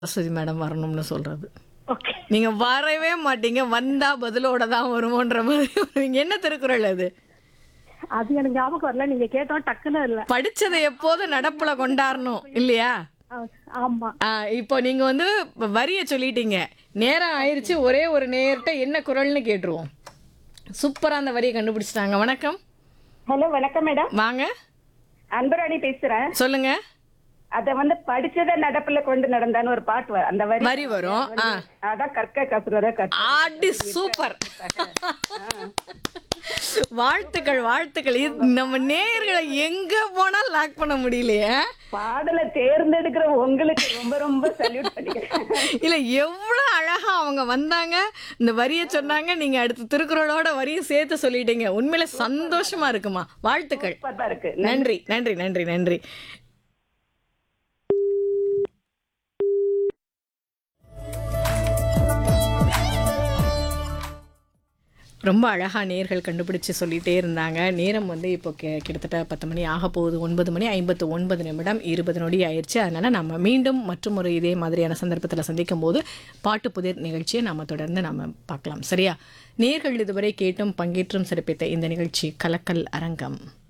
Saraswati madam வரணும்னு சொல்றது okay நீங்க வரவே மாட்டீங்க வந்தா பதிலோட தான் வருமோன்ற மாதிரி நீங்க என்ன திருக்குறள் அது அது எனக்கு ஞாபகம் வரல நீங்க கேட்டோம் டக்குன்னு இல்ல படிச்சதை எப்போதும் நடப்புல கொண்டாடணும் இல்லையா ஆ, ஆமா ஆ, இப்போ நீங்க வந்து வரிய சொல்லிட்டீங்க நேரம் ஆயிருச்சு ஒரே ஒரு நேர்கிட்ட என்ன குரல்னு கேட்டுருவோம் சூப்பரா அந்த வரியை கண்டுபிடிச்சிட்டாங்க வணக்கம் ஹலோ வணக்கம் மேடம் வாங்க அன்பராணி பேசுறேன் சொல்லுங்க அத வந்து படிச்சத நடப்புல கொண்டு நடந்தான்னு ஒரு பாட்டு வரும் அந்த வரி வரி வரும் ஆ அதான் கற்க கசுறத கற்க ஆடி சூப்பர் வாழ்த்துக்கள் வாழ்த்துக்கள் இது நம்ம நேயர்களை எங்க போனாலும் லாக் பண்ண முடியலையே பாடலை தேர்ந்தெடுக்கிற உங்களுக்கு ரொம்ப ரொம்ப சல்யூட் பண்ணிக்கிறேன் இல்ல எவ்வளவு அழகா அவங்க வந்தாங்க இந்த வரியை சொன்னாங்க நீங்க அடுத்து திருக்குறளோட வரியும் சேர்த்து சொல்லிட்டீங்க உண்மையில சந்தோஷமா இருக்குமா வாழ்த்துக்கள் சூப்பரா இருக்கு நன்றி நன்றி நன்றி நன்றி ரொம்ப அழகாக நேர்கள் கண்டுபிடிச்சு சொல்லிகிட்டே இருந்தாங்க நேரம் வந்து இப்போ கி கிட்டத்தட்ட பத்து மணி ஆக போகுது ஒன்பது மணி ஐம்பத்து ஒன்பது நிமிடம் இருபது நொடி ஆயிடுச்சு அதனால் நம்ம மீண்டும் மற்றும் ஒரு இதே மாதிரியான சந்தர்ப்பத்தில் சந்திக்கும் போது பாட்டு புதிர் நிகழ்ச்சியை நம்ம தொடர்ந்து நம்ம பார்க்கலாம் சரியா நேர்கள் இதுவரை கேட்டும் பங்கேற்றும் சிறப்பித்த இந்த நிகழ்ச்சி கலக்கல் அரங்கம்